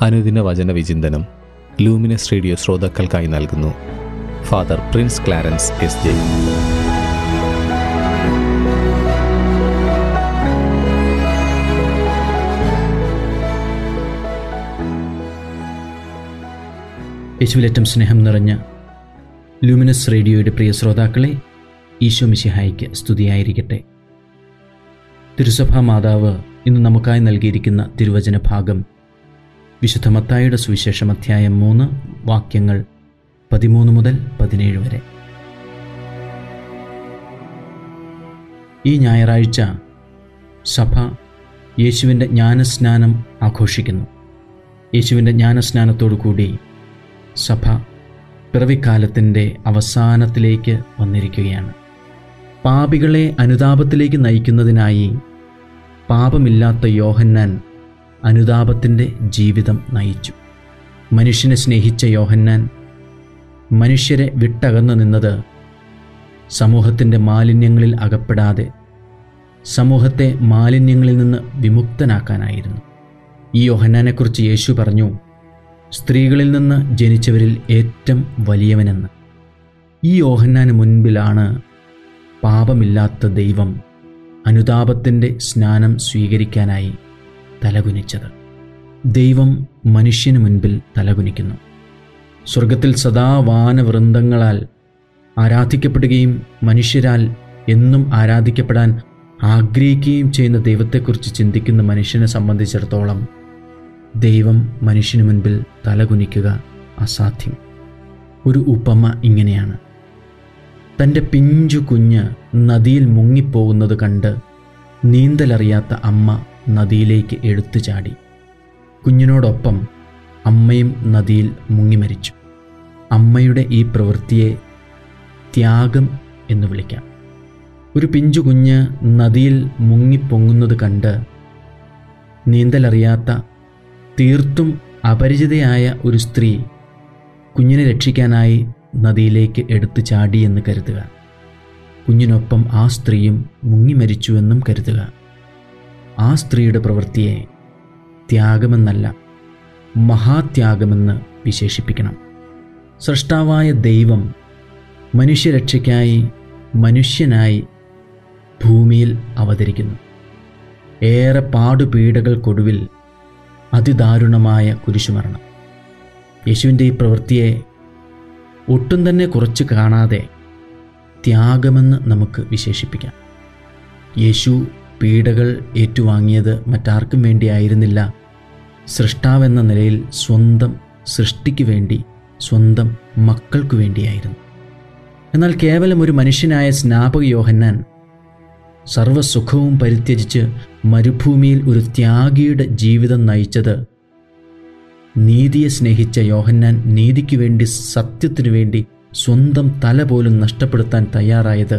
അനുദിന വചന വിചിന്തനം ലൂമിനസ് റേഡിയോ ശ്രോതാക്കൾക്കായി നൽകുന്നു father Prince Clarence S J യേശുവിലേറ്റം സ്നേഹം നിറഞ്ഞ ലൂമിനസ് റേഡിയോയുടെ പ്രിയ ശ്രോതാക്കളെ ഈശോ മിശിഹായിക്ക് സ്തുതിയായിരിക്കട്ടെ തിരുസഭാ മാതാവ് ഇന്ന് നമുക്കായി നൽകിയിരിക്കുന്ന തിരുവചന ഭാഗം വിശുദ്ധ മത്തായുടെ സുവിശേഷം അധ്യായം മൂന്ന് വാക്യങ്ങൾ പതിമൂന്ന് മുതൽ പതിനേഴ് വരെ ഈ ഞായറാഴ്ച സഭ യേശുവിൻ്റെ ജ്ഞാനസ്നാനം ആഘോഷിക്കുന്നു യേശുവിൻ്റെ ജ്ഞാനസ്നാനത്തോടു കൂടി സഭ പിറവിക്കാലത്തിൻ്റെ അവസാനത്തിലേക്ക് വന്നിരിക്കുകയാണ് പാപികളെ അനുതാപത്തിലേക്ക് നയിക്കുന്നതിനായി പാപമില്ലാത്ത യോഹന്നാൻ അനുതാപത്തിൻ്റെ ജീവിതം നയിച്ചു മനുഷ്യനെ സ്നേഹിച്ച യോഹന്നാൻ മനുഷ്യരെ വിട്ടകന്നു നിന്നത് സമൂഹത്തിൻ്റെ മാലിന്യങ്ങളിൽ അകപ്പെടാതെ സമൂഹത്തെ മാലിന്യങ്ങളിൽ നിന്ന് വിമുക്തനാക്കാനായിരുന്നു ഈ യോഹന്നാനെക്കുറിച്ച് യേശു പറഞ്ഞു സ്ത്രീകളിൽ നിന്ന് ജനിച്ചവരിൽ ഏറ്റവും വലിയവനെന്ന് ഈ യോഹന്നാന് മുൻപിലാണ് പാപമില്ലാത്ത ദൈവം അനുതാപത്തിൻ്റെ സ്നാനം സ്വീകരിക്കാനായി തലകുനിച്ചത് ദൈവം മനുഷ്യന് മുൻപിൽ തലകുനിക്കുന്നു സ്വർഗത്തിൽ സദാ വാനവൃന്ദങ്ങളാൽ ആരാധിക്കപ്പെടുകയും മനുഷ്യരാൽ എന്നും ആരാധിക്കപ്പെടാൻ ആഗ്രഹിക്കുകയും ചെയ്യുന്ന ദൈവത്തെക്കുറിച്ച് ചിന്തിക്കുന്ന മനുഷ്യനെ സംബന്ധിച്ചിടത്തോളം ദൈവം മനുഷ്യന് മുൻപിൽ തലകുനിക്കുക അസാധ്യം ഒരു ഉപമ ഇങ്ങനെയാണ് തൻ്റെ പിഞ്ചു കുഞ്ഞ് നദിയിൽ മുങ്ങിപ്പോകുന്നത് കണ്ട് നീന്തലറിയാത്ത അമ്മ നദിയിലേക്ക് എടുത്തു ചാടി കുഞ്ഞിനോടൊപ്പം അമ്മയും നദിയിൽ മുങ്ങിമരിച്ചു അമ്മയുടെ ഈ പ്രവൃത്തിയെ ത്യാഗം എന്ന് വിളിക്കാം ഒരു പിഞ്ചു കുഞ്ഞ് നദിയിൽ മുങ്ങിപ്പൊങ്ങുന്നത് കണ്ട് നീന്തലറിയാത്ത തീർത്തും അപരിചിതയായ ഒരു സ്ത്രീ കുഞ്ഞിനെ രക്ഷിക്കാനായി നദിയിലേക്ക് എടുത്തു ചാടിയെന്ന് കരുതുക കുഞ്ഞിനൊപ്പം ആ സ്ത്രീയും മുങ്ങിമരിച്ചുവെന്നും കരുതുക ആ സ്ത്രീയുടെ പ്രവൃത്തിയെ ത്യാഗമെന്നല്ല മഹാത്യാഗമെന്ന് വിശേഷിപ്പിക്കണം സൃഷ്ടാവായ ദൈവം മനുഷ്യരക്ഷയ്ക്കായി മനുഷ്യനായി ഭൂമിയിൽ അവതരിക്കുന്നു ഏറെ പാടുപീഡകൾക്കൊടുവിൽ അതിദാരുണമായ കുരിശുമരണം യേശുവിൻ്റെ ഈ പ്രവൃത്തിയെ ഒട്ടും തന്നെ കുറച്ച് കാണാതെ ത്യാഗമെന്ന് നമുക്ക് വിശേഷിപ്പിക്കാം യേശു പീഡകൾ ഏറ്റുവാങ്ങിയത് മറ്റാർക്കും വേണ്ടിയായിരുന്നില്ല സൃഷ്ടാവെന്ന നിലയിൽ സ്വന്തം സൃഷ്ടിക്ക് വേണ്ടി സ്വന്തം മക്കൾക്കു വേണ്ടിയായിരുന്നു എന്നാൽ കേവലം ഒരു മനുഷ്യനായ സ്നാപക യോഹന്നാൻ സർവസുഖവും പരിത്യജിച്ച് മരുഭൂമിയിൽ ഒരു ത്യാഗിയുടെ ജീവിതം നയിച്ചത് നീതിയെ സ്നേഹിച്ച യോഹന്നാൻ നീതിക്ക് വേണ്ടി സത്യത്തിനു വേണ്ടി സ്വന്തം തല പോലും നഷ്ടപ്പെടുത്താൻ തയ്യാറായത്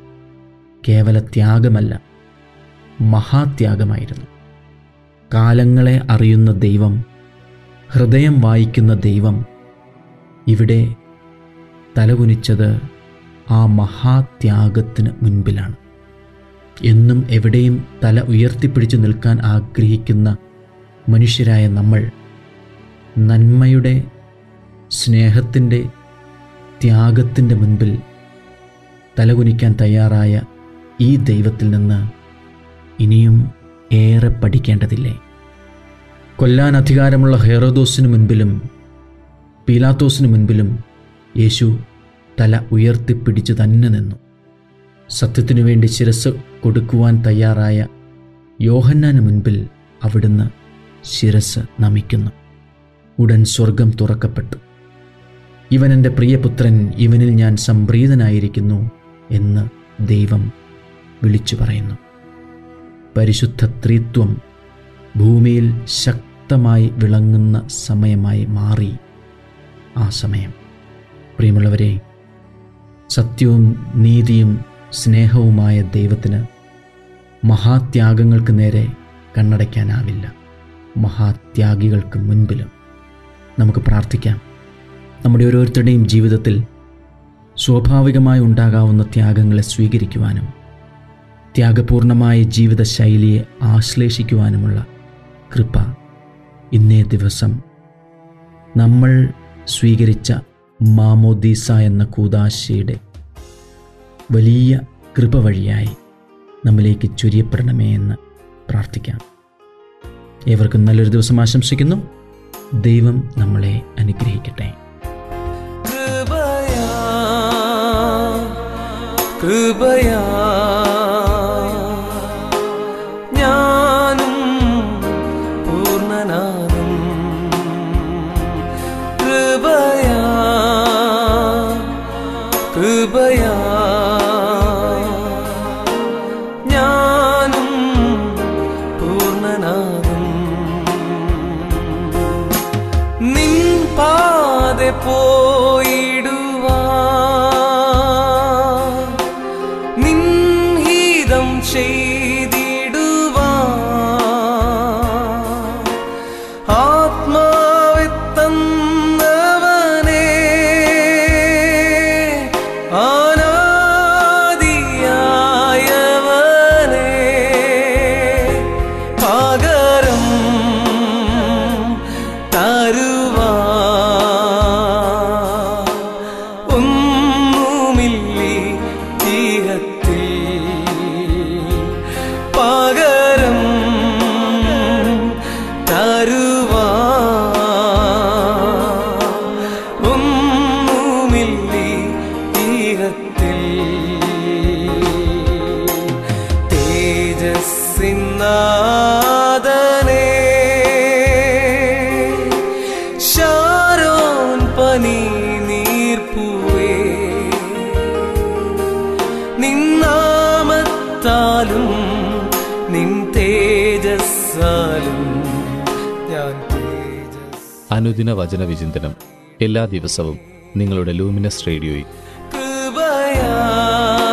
കേവല ത്യാഗമല്ല മഹാത്യാഗമായിരുന്നു കാലങ്ങളെ അറിയുന്ന ദൈവം ഹൃദയം വായിക്കുന്ന ദൈവം ഇവിടെ തലകുനിച്ചത് ആ മഹാത്യാഗത്തിന് മുൻപിലാണ് എന്നും എവിടെയും തല ഉയർത്തിപ്പിടിച്ചു നിൽക്കാൻ ആഗ്രഹിക്കുന്ന മനുഷ്യരായ നമ്മൾ നന്മയുടെ സ്നേഹത്തിൻ്റെ ത്യാഗത്തിൻ്റെ മുൻപിൽ തലകുനിക്കാൻ തയ്യാറായ ഈ ദൈവത്തിൽ നിന്ന് ഇനിയും ഏറെ പഠിക്കേണ്ടതില്ലേ കൊല്ലാൻ അധികാരമുള്ള ഹെറോദോസിന് മുൻപിലും പീലാത്തോസിന് മുൻപിലും യേശു തല ഉയർത്തിപ്പിടിച്ചു തന്നെ നിന്നു സത്യത്തിനു വേണ്ടി ശിരസ് കൊടുക്കുവാൻ തയ്യാറായ യോഹന്നാന് മുൻപിൽ അവിടുന്ന് ശിരസ് നമിക്കുന്നു ഉടൻ സ്വർഗം തുറക്കപ്പെട്ടു ഇവൻ എൻ്റെ പ്രിയപുത്രൻ ഇവനിൽ ഞാൻ സംപ്രീതനായിരിക്കുന്നു എന്ന് ദൈവം വിളിച്ചു പറയുന്നു പരിശുദ്ധ ത്രിത്വം ഭൂമിയിൽ ശക്തമായി വിളങ്ങുന്ന സമയമായി മാറി ആ സമയം പ്രിയമുള്ളവരെ സത്യവും നീതിയും സ്നേഹവുമായ ദൈവത്തിന് മഹാത്യാഗങ്ങൾക്ക് നേരെ കണ്ണടയ്ക്കാനാവില്ല മഹാത്യാഗികൾക്ക് മുൻപിലും നമുക്ക് പ്രാർത്ഥിക്കാം നമ്മുടെ ഓരോരുത്തരുടെയും ജീവിതത്തിൽ സ്വാഭാവികമായി ഉണ്ടാകാവുന്ന ത്യാഗങ്ങളെ സ്വീകരിക്കുവാനും ത്യാഗപൂർണമായ ജീവിതശൈലിയെ ആശ്ലേഷിക്കുവാനുമുള്ള കൃപ ഇന്നേ ദിവസം നമ്മൾ സ്വീകരിച്ച മാമോദീസ എന്ന കൂതാശയുടെ വലിയ കൃപ വഴിയായി നമ്മിലേക്ക് ചൊരിയപ്പെടണമേ എന്ന് പ്രാർത്ഥിക്കാം ഏവർക്കും നല്ലൊരു ദിവസം ആശംസിക്കുന്നു ദൈവം നമ്മളെ അനുഗ്രഹിക്കട്ടെ കൃപയാ കൃപയാ ഞാനും പൂർണ്ണനാകും കൃപയാ കൃപയാ ഞാനും പൂർണ്ണനാകും നിൻ പാത പോയിടുവാ നിൻ ഹിതം ചെയ്തിടുവാ ആത്മാവെ തന്നവനേ ആനാദിയായവനേ പകരം തരുവാ ഒന്നുമില്ലേ തീരത്തിൽ പകരം തരുവാ ഒന്നുമില്ലേ തീരത്തിൽ തേജസ്സിനാദനേ ഷാരോൻ പനി നീർപ്പൂവേ നിന്നാമത്താലും നിൻ തേജസ്സാലും ഞാൻ തേജസ് അനുദിന വചന വിചിന്തനം എല്ലാ ദിവസവും നിങ്ങളുടെ ലൂമിനസ് റേഡിയോയിൽ കൃപയാ